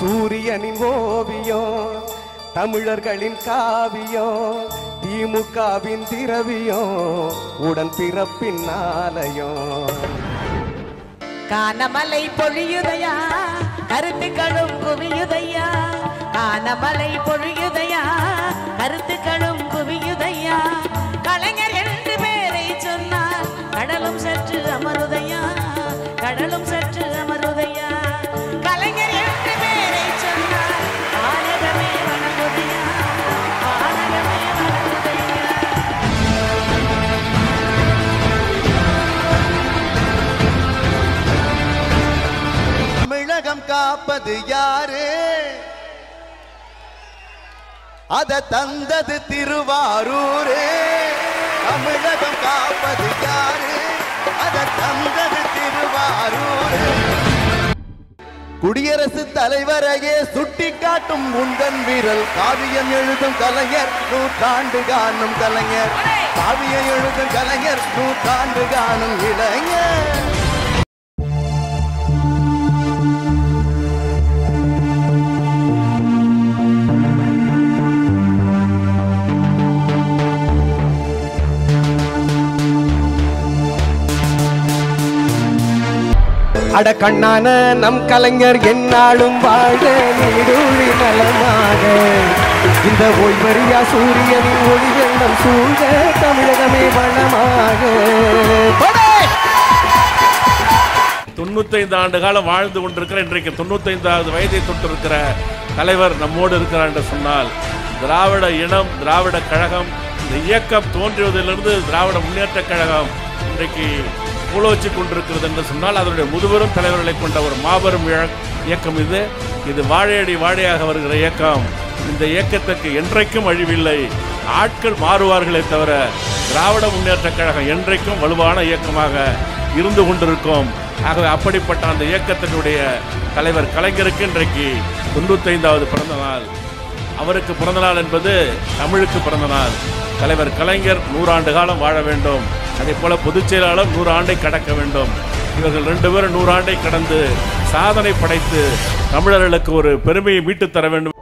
சூரியனின் ஓவியம் தமிழர்களின் காவியம் திமுகவின் திரவியம் உடன் பிறப்பின் ஆலயம் கானமலை பொழியுதையா கருத்துக்களும் குவியுதையா கானமலை பொழியுதையா கருத்துக்களும் குவியுதையா கலைஞர் என்று பேரை சொன்னால் கடலும் சற்று அமருதையா கடலும் சற்று அமருதையா கலைஞர் என்று பேரை சொன்னால் ஆனகமே வணங்குதையா ஆனகமே வணங்குதையா தமிழகம் காப்பது யாரு அத தந்தது திருவாரூரே தமிழகம் காப்பது யாரு அத தந்தது திருவாரூரே குடியரசுத் தலைவரையே சுட்டி காட்டும் உந்தன் வீரல் காவியம் எழுதும் கலைஞர் நூற்றாண்டு காணும் கலைஞர் காவியம் எழுதும் கலைஞர் நூற்றாண்டு காணும் இளைஞர் அட கண்ணான நம் கலைஞர் என்னாலும் வாழ நீடூழி நலமாக இந்த ஓய்வறியா சூரியனின் ஒளி வெள்ளம் சூழ தமிழகமே வளமாக படை! தொண்ணூத்தைந்து ஆண்டு காலம் வாழ்ந்து கொண்டிருக்கிற இன்றைக்கு தொண்ணூத்தைந்தாவது வயதை தொட்டிருக்கிற தலைவர் நம்மோடு இருக்கிறார் என்று சொன்னால் திராவிட இனம் திராவிட கழகம் இந்த இயக்கம் தோன்றியதிலிருந்து திராவிட முன்னேற்ற கழகம் இன்றைக்கு பூலோச்சி கொண்டிருக்கிறது என்று சொன்னால் அதனுடைய முதுபெரும் தலைவர்களை கொண்ட ஒரு மாபெரும் இழ- இயக்கம் இது இது வாழையடி வாழையாக வருகிற இயக்கம் இந்த இயக்கத்துக்கு என்றைக்கும் அழிவில்லை ஆட்கள் மாறுவார்களே தவிர திராவிட முன்னேற்ற கழகம் என்றைக்கும் வலுவான இயக்கமாக இருந்து கொண்டிருக்கும் ஆகவே அப்படிப்பட்ட அந்த இயக்கத்தினுடைய தலைவர் கலைஞருக்கு இன்றைக்கு தொண்ணூத்தைந்தாவது பிறந்த நாள் அவருக்கு பிறந்த நாள் என்பது தமிழுக்கு பிறந்த நாள் தலைவர் கலைஞர் நூறாண்டு காலம் வாழ வேண்டும் அதே போல பொதுச் செயலாளர் நூறு ஆண்டை கடக்க வேண்டும் இவர்கள் ரெண்டு பேரும் நூறாண்டை கடந்து சாதனை படைத்து தமிழர்களுக்கு ஒரு பெருமையை மீட்டுத் தர வேண்டும்